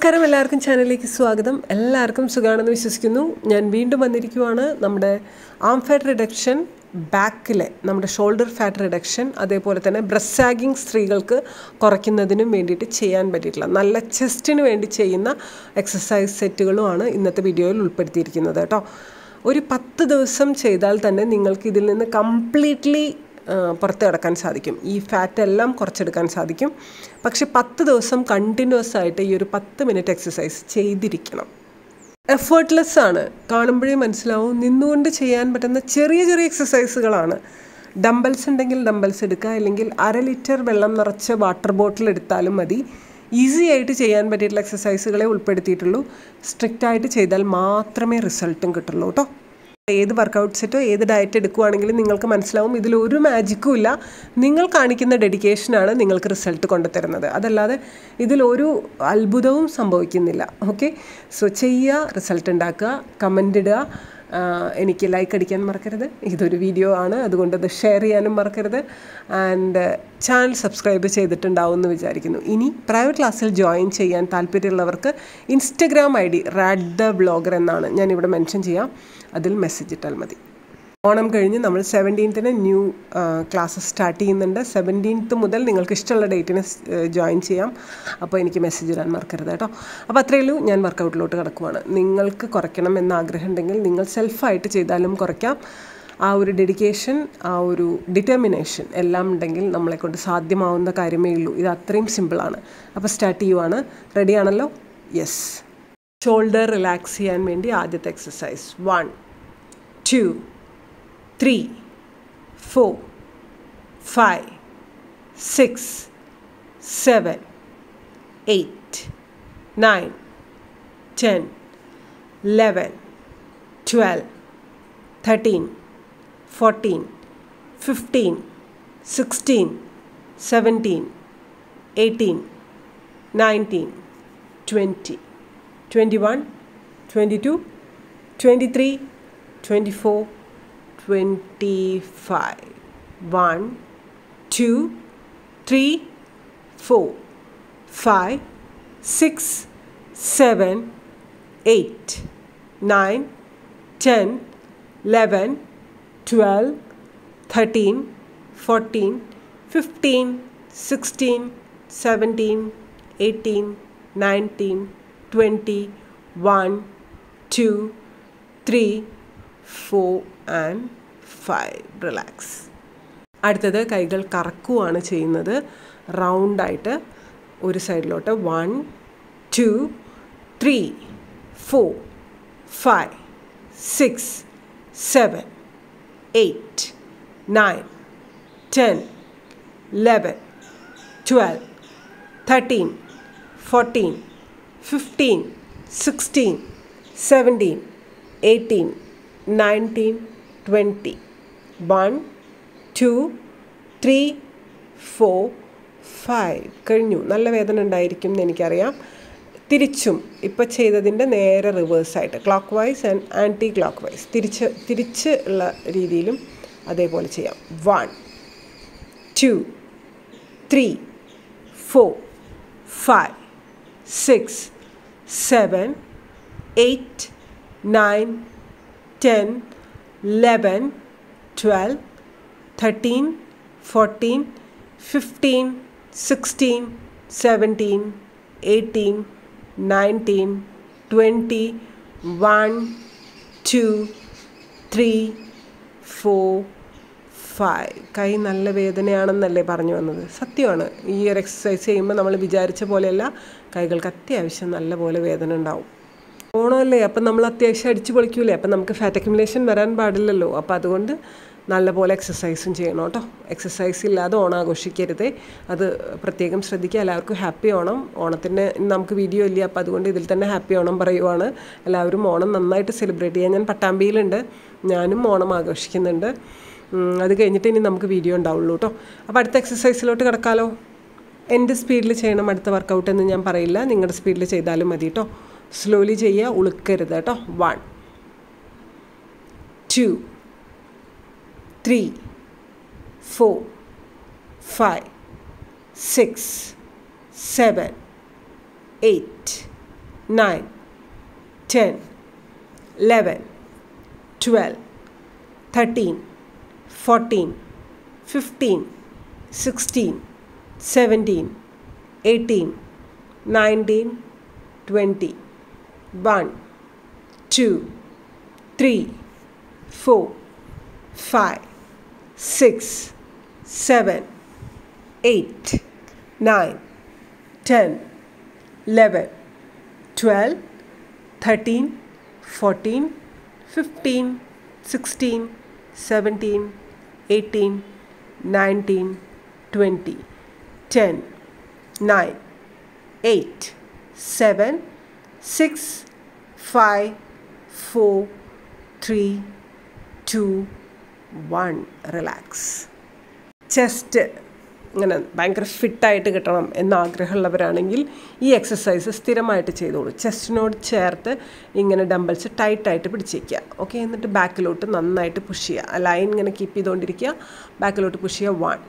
നമസ്കാരം എല്ലാവർക്കും ചാനലിലേക്ക് സ്വാഗതം എല്ലാവർക്കും സുഖമാണെന്ന് വിശ്വസിക്കുന്നു ഞാൻ വീണ്ടും വന്നിരിക്കുവാണ് നമ്മുടെ ആം ഫാറ്റ് റിഡക്ഷൻ ബാക്കിലെ നമ്മുടെ ഷോൾഡർ ഫാറ്റ് റിഡക്ഷൻ അതേപോലെ തന്നെ ബ്രസ്റ്റ് സാഗിങ് സ്ത്രീകൾക്ക് കുറയ്ക്കുന്നതിനും വേണ്ടിയിട്ട് ചെയ്യാൻ പറ്റിയിട്ടുള്ള നല്ല ചെസ്റ്റിന് വേണ്ടി ചെയ്യുന്ന എക്സസൈസ് സെറ്റുകളുമാണ് ഇന്നത്തെ വീഡിയോയിൽ ഉൾപ്പെടുത്തിയിരിക്കുന്നത് കേട്ടോ ഒരു പത്ത് ദിവസം ചെയ്താൽ തന്നെ നിങ്ങൾക്ക് ഇതിൽ നിന്ന് കംപ്ലീറ്റ്ലി പുറത്ത് കിടക്കാൻ സാധിക്കും ഈ ഫാറ്റ് എല്ലാം കുറച്ചെടുക്കാൻ സാധിക്കും പക്ഷെ പത്ത് ദിവസം കണ്ടിന്യൂസ് ആയിട്ട് ഈ ഒരു പത്ത് മിനിറ്റ് എക്സസൈസ് ചെയ്തിരിക്കണം എഫേർട്ട്ലെസ് ആണ് കാണുമ്പോഴേ മനസ്സിലാവും നിന്നുകൊണ്ട് ചെയ്യാൻ പറ്റുന്ന ചെറിയ ചെറിയ എക്സസൈസുകളാണ് ഡംബൽസ് ഉണ്ടെങ്കിൽ ഡംബൽസ് എടുക്കുക അല്ലെങ്കിൽ അര ലിറ്റർ വെള്ളം നിറച്ച വാട്ടർ ബോട്ടിൽ എടുത്താലും മതി ഈസി ആയിട്ട് ചെയ്യാൻ പറ്റിയിട്ടുള്ള എക്സസൈസുകളെ ഉൾപ്പെടുത്തിയിട്ടുള്ളൂ സ്ട്രിക്റ്റ് ആയിട്ട് ചെയ്താൽ മാത്രമേ റിസൾട്ടും കിട്ടുള്ളൂ കേട്ടോ ഏത് വർക്കൗട്ട് സെറ്റോ ഏത് ഡയറ്റ് എടുക്കുവാണെങ്കിലും നിങ്ങൾക്ക് മനസ്സിലാവും ഇതിൽ ഒരു മാജിക്കും ഇല്ല നിങ്ങൾ കാണിക്കുന്ന ഡെഡിക്കേഷനാണ് നിങ്ങൾക്ക് റിസൾട്ട് കൊണ്ടുതരുന്നത് അതല്ലാതെ ഇതിലൊരു അത്ഭുതവും സംഭവിക്കുന്നില്ല ഓക്കെ സോ ചെയ്യുക റിസൾട്ട് ഉണ്ടാക്കുക കമൻ്റ് ഇടുക എനിക്ക് ലൈക്ക് അടിക്കാൻ മറക്കരുത് ഇതൊരു വീഡിയോ ആണ് അതുകൊണ്ട് അത് ഷെയർ ചെയ്യാനും മറക്കരുത് ആൻഡ് ചാനൽ സബ്സ്ക്രൈബ് ചെയ്തിട്ടുണ്ടാവും എന്ന് വിചാരിക്കുന്നു ഇനി പ്രൈവറ്റ് ക്ലാസ്സിൽ ജോയിൻ ചെയ്യാൻ താല്പര്യമുള്ളവർക്ക് ഇൻസ്റ്റഗ്രാം ഐ ഡി റാഡ് ദ ബ്ലോഗർ എന്നാണ് ഞാനിവിടെ മെൻഷൻ ചെയ്യാം അതിൽ മെസ്സേജ് ഇട്ടാൽ മതി ഓണം കഴിഞ്ഞ് നമ്മൾ സെവൻറ്റീൻത്തിന് ന്യൂ ക്ലാസ്സസ് സ്റ്റാർട്ട് ചെയ്യുന്നുണ്ട് സെവൻറ്റീൻത്ത് മുതൽ നിങ്ങൾക്ക് ഇഷ്ടമുള്ള ഡേറ്റിന് ജോയിൻ ചെയ്യാം അപ്പോൾ എനിക്ക് മെസ്സേജ് ഇടാൻ മറക്കരുത് കേട്ടോ അപ്പോൾ അത്രയേ ഉള്ളൂ ഞാൻ വർക്കൗട്ടിലോട്ട് കിടക്കുവാണ് നിങ്ങൾക്ക് കുറയ്ക്കണം എന്ന ആഗ്രഹം ഉണ്ടെങ്കിൽ നിങ്ങൾ സെൽഫായിട്ട് ചെയ്താലും കുറയ്ക്കാം ആ ഒരു ഡെഡിക്കേഷൻ ആ ഒരു ഡിറ്റർമിനേഷൻ എല്ലാം ഉണ്ടെങ്കിൽ നമ്മളെ കൊണ്ട് സാധ്യമാവുന്ന കാര്യമേ ഉള്ളൂ ഇത് അത്രയും സിമ്പിളാണ് അപ്പോൾ സ്റ്റാർട്ട് ചെയ്യുവാണ് റെഡി ആണല്ലോ യെസ് ഷോൾഡർ റിലാക്സ് ചെയ്യാൻ വേണ്ടി ആദ്യത്തെ exercise one two three four five six seven eight nine ten eleven twelve thirteen fourteen fifteen sixteen seventeen eighteen nineteen twenty twenty one twenty two twenty three twenty four twenty five one two three four five six seven eight nine ten eleven twelve thirteen fourteen fifteen sixteen seventeen eighteen nineteen twenty one two three four and five relax അടുത്തത് കൈകൾ കറക്കുവാണ് ചെയ്യുന്നത് റൗണ്ടായിട്ട് ഒരു സൈഡിലോട്ട് one two three four five six seven eight nine ten eleven twelve thirteen fourteen fifteen sixteen seventeen eighteen nineteen twenty one two three four five കഴിഞ്ഞു നല്ല വേദന ഉണ്ടായിരിക്കും എന്ന് എനിക്കറിയാം തിരിച്ചും ഇപ്പോൾ ചെയ്തതിൻ്റെ നേരെ റിവേഴ്സായിട്ട് clockwise and anticlockwise തിരിച്ച് തിരിച്ച് ഉള്ള രീതിയിലും അതേപോലെ ചെയ്യാം one two three four five six seven eight nine ten eleven twelve thirteen fourteen fifteen sixteen seventeen eighteen nineteen twenty one two three four five കൈ നല്ല വേദനയാണെന്നല്ലേ പറഞ്ഞു വന്നത് സത്യമാണ് ഈ ഒരു എക്സസൈസ് ചെയ്യുമ്പോൾ നമ്മൾ വിചാരിച്ച പോലെയല്ല കൈകൾക്ക് അത്യാവശ്യം നല്ല പോലെ വേദന ഉണ്ടാവും ഓണമല്ലേ അപ്പം നമ്മൾ അത്യാവശ്യം അടിച്ചു പൊളിക്കൂലേ അപ്പം നമുക്ക് ഫാറ്റ് അക്യുമുലേഷൻ വരാൻ പാടില്ലല്ലോ അപ്പോൾ അതുകൊണ്ട് നല്ലപോലെ എക്സസൈസും ചെയ്യണം കേട്ടോ എക്സസൈസ് ഇല്ലാതെ ഓണം ആഘോഷിക്കരുതേ അത് പ്രത്യേകം ശ്രദ്ധിക്കുക എല്ലാവർക്കും ഹാപ്പി ഓണം ഓണത്തിന് നമുക്ക് വീഡിയോ ഇല്ല അപ്പോൾ അതുകൊണ്ട് ഇതിൽ തന്നെ ഹാപ്പി ഓണം പറയുവാണ് എല്ലാവരും ഓണം നന്നായിട്ട് സെലിബ്രേറ്റ് ചെയ്യാൻ ഞാൻ പട്ടാമ്പിയിലുണ്ട് ഞാനും ഓണം ആഘോഷിക്കുന്നുണ്ട് അത് കഴിഞ്ഞിട്ട് ഇനി നമുക്ക് വീഡിയോ ഉണ്ടാവുള്ളൂ കേട്ടോ അപ്പോൾ അടുത്ത എക്സസൈസിലോട്ട് കിടക്കാമല്ലോ എൻ്റെ സ്പീഡിൽ ചെയ്യണം അടുത്ത വർക്കൗട്ട് എന്ന് ഞാൻ പറയില്ല നിങ്ങളുടെ സ്പീഡിൽ ചെയ്താലും മതി കേട്ടോ സ്ലോലി ചെയ്യുക ഉളുക്കരുത് കേട്ടോ one two three four five six seven eight nine, ten, eleven, twelve, thirteen, fourteen, fifteen, sixteen, seventeen, eighteen, nineteen, twenty, one, two, three, four, five, six, seven, eight, nine, ten, eleven, twelve, thirteen, fourteen, fifteen, sixteen, seventeen, eighteen, nineteen, twenty, ten, nine, eight, seven, six, five, four, three, two, one relax chest ഇങ്ങനെ ഭയങ്കര ഫിറ്റായിട്ട് കിട്ടണം എന്ന് ആഗ്രഹമുള്ളവരാണെങ്കിൽ ഈ exercise സ്ഥിരമായിട്ട് ചെയ്തോളൂ ചെസ്റ്റിനോട് ചേർത്ത് ഇങ്ങനെ dumbbells ടൈറ്റായിട്ട് പിടിച്ചേക്കുക ഓക്കെ എന്നിട്ട് ബാക്കിലോട്ട് നന്നായിട്ട് പുഷ് ചെയ്യുക ആ ലൈൻ ഇങ്ങനെ കീപ്പ് ചെയ്തുകൊണ്ടിരിക്കുക ബാക്കിലോട്ട് പുഷ് ചെയ്യുക one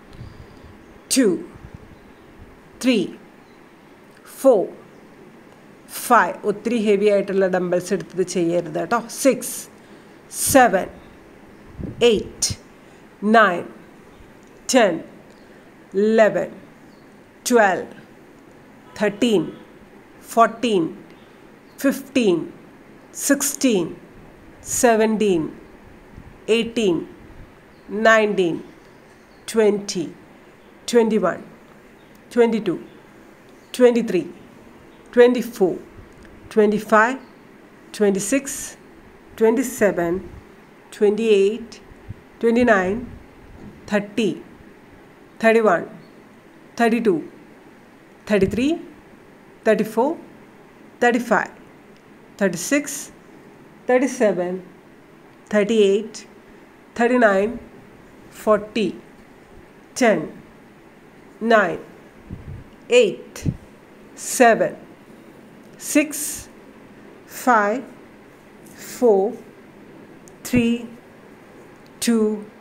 two three four five ഒത്തിരി ഹെവി ആയിട്ടുള്ള ഡംബൽസ് എടുത്തത് ചെയ്യരുത് കേട്ടോ six seven eight, nine, ten, eleven, twelve, thirteen, fourteen, fifteen, sixteen, seventeen, eighteen, nineteen, twenty, twenty-one, twenty-two, twenty-three, twenty-four, twenty-five, twenty-six, twenty-seven. 28, 29, 30, 31, 32, 33, 34, 35, 36, 37, 38, 39, 40, 10, 9, 8, 7, 6, 5, 4, three two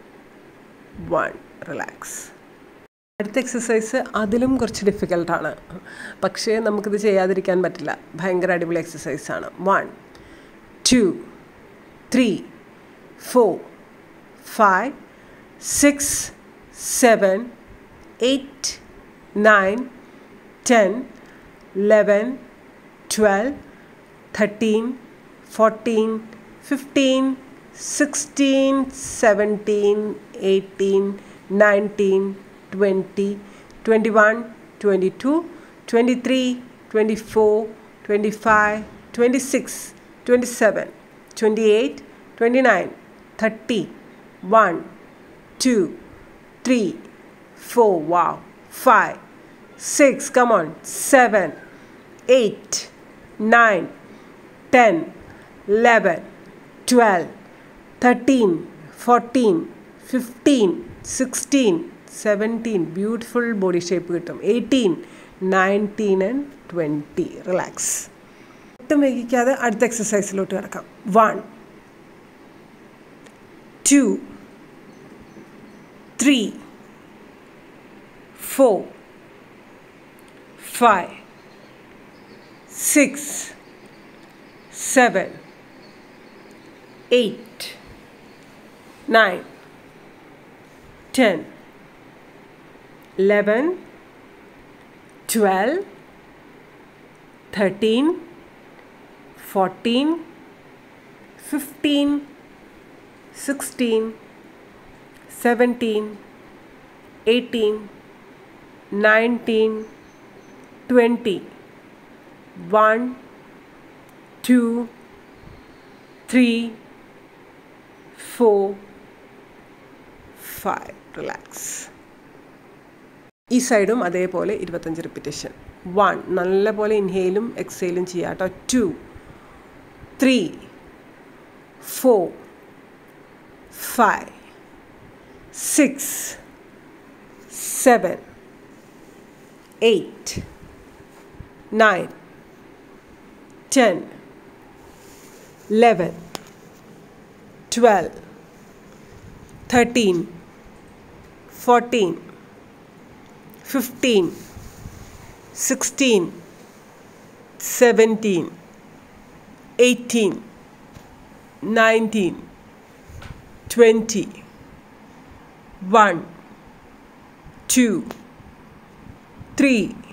one relax അടുത്ത exercise അതിലും കുറച്ച് ഡിഫിക്കൽട്ടാണ് പക്ഷേ നമുക്കിത് ചെയ്യാതിരിക്കാൻ പറ്റില്ല ഭയങ്കര അടിപൊളി എക്സസൈസാണ് one two three four five six seven eight nine ten eleven twelve thirteen fourteen fifteen 16, 17, 18, 19, 20, 21, 22, 23, 24, 25, 26, 27, 28, 29, 30, 1, 2, 3, 4, wow, 5, 6, come on, 7, 8, 9, 10, 11, 12, 13, 14, 15, 16, 17, beautiful body shape കിട്ടും eighteen nineteen and twenty relax ഒട്ടും വൈകിക്കാതെ അടുത്ത എക്സസൈസിലോട്ട് കിടക്കാം one two three four five six seven eight, nine, ten, eleven, twelve, thirteen, fourteen, fifteen, sixteen, seventeen, eighteen, nineteen, twenty, one, two, three, four, five. Relax ഈ സൈഡും അതേപോലെ ഇരുപത്തഞ്ച് repetition one നല്ലപോലെ ഇൻഹെയിലും എക്സെയിലും ചെയ്യാം കേട്ടോ two three four five six seven eight nine ten eleven twelve thirteen fourteen fifteen sixteen seventeen eighteen nineteen twenty one two three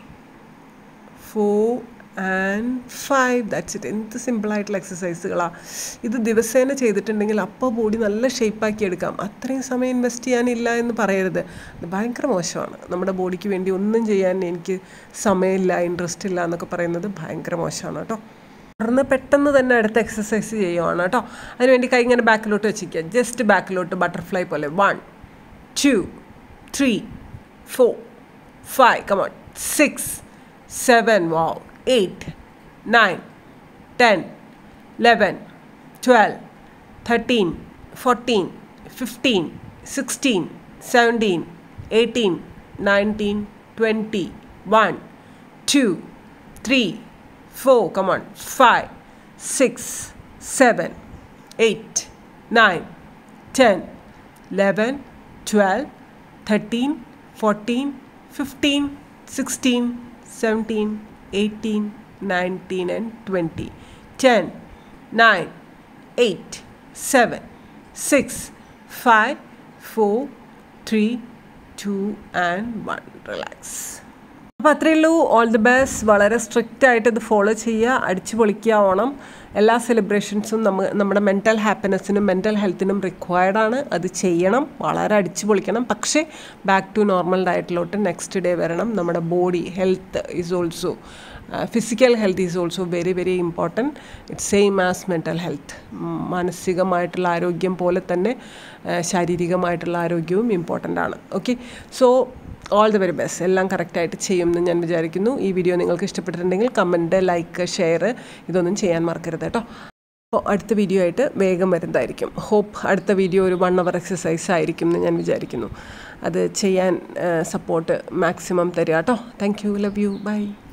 four and five that's it എന്ത് സിമ്പിളായിട്ടുള്ള എക്സസൈസുകളാണ് ഇത് ദിവസേന ചെയ്തിട്ടുണ്ടെങ്കിൽ അപ്പോൾ ബോഡി നല്ല ഷേപ്പാക്കി എടുക്കാം അത്രയും സമയം ഇൻവെസ്റ്റ് ചെയ്യാനില്ല എന്ന് പറയരുത് അത് ഭയങ്കര മോശമാണ് നമ്മുടെ ബോഡിക്ക് വേണ്ടി ഒന്നും ചെയ്യാൻ എനിക്ക് സമയമില്ല ഇൻട്രസ്റ്റ് ഇല്ല എന്നൊക്കെ പറയുന്നത് ഭയങ്കര മോശമാണ് കേട്ടോ തുടർന്ന് പെട്ടെന്ന് തന്നെ അടുത്ത എക്സസൈസ് ചെയ്യുവാണ് കേട്ടോ അതിനുവേണ്ടി കൈ ഇങ്ങനെ ബാക്കിലോട്ട് വെച്ചിരിക്കുക ജസ്റ്റ് ബാക്കിലോട്ട് ബട്ടർഫ്ലൈ പോലെ one two three four five come on six seven wow eight nine ten eleven twelve thirteen fourteen fifteen sixteen seventeen eighteen nineteen twenty one two three four, come on, five, six, seven, eight, nine, ten, eleven, twelve, thirteen, fourteen, fifteen, sixteen, seventeen, eighteen, nineteen, and twenty. Ten, nine, eight, seven, six, five, four, three, two, and one. Relax. അപ്പോൾ അത്രയേ ഉള്ളൂ all the best വളരെ strict ആയിട്ട് ഇത് follow ചെയ്യുക അടിച്ചു പൊളിക്കുക ഓണം എല്ലാ സെലിബ്രേഷൻസും നമ്മ നമ്മുടെ മെൻറ്റൽ ഹാപ്പിനെസ്സിനും മെൻറ്റൽ ഹെൽത്തിനും റിക്വയർഡ് ആണ് അത് ചെയ്യണം വളരെ അടിച്ചു പൊളിക്കണം പക്ഷേ ബാക്ക് ടു നോർമൽ ഡയറ്റിലോട്ട് നെക്സ്റ്റ് ഡേ വരണം നമ്മുടെ body health is also physical health is also very very important it's same as mental health മാനസികമായിട്ടുള്ള ആരോഗ്യം പോലെ തന്നെ ശാരീരികമായിട്ടുള്ള ആരോഗ്യവും ഇമ്പോർട്ടൻ്റ് ആണ് okay so all the very best എല്ലാം കറക്റ്റായിട്ട് ചെയ്യുമെന്ന് ഞാൻ വിചാരിക്കുന്നു ഈ വീഡിയോ നിങ്ങൾക്ക് ഇഷ്ടപ്പെട്ടിട്ടുണ്ടെങ്കിൽ കമൻറ്റ് ലൈക്ക് ഷെയർ ഇതൊന്നും ചെയ്യാൻ മറക്കരുത് കേട്ടോ അപ്പോൾ അടുത്ത വീഡിയോ ആയിട്ട് വേഗം വരുന്നതായിരിക്കും ഹോപ്പ് അടുത്ത വീഡിയോ ഒരു വൺ അവർ എക്സസൈസ് ആയിരിക്കും എന്ന് ഞാൻ വിചാരിക്കുന്നു അത് ചെയ്യാൻ സപ്പോർട്ട് മാക്സിമം തരിക കേട്ടോ thank you love you by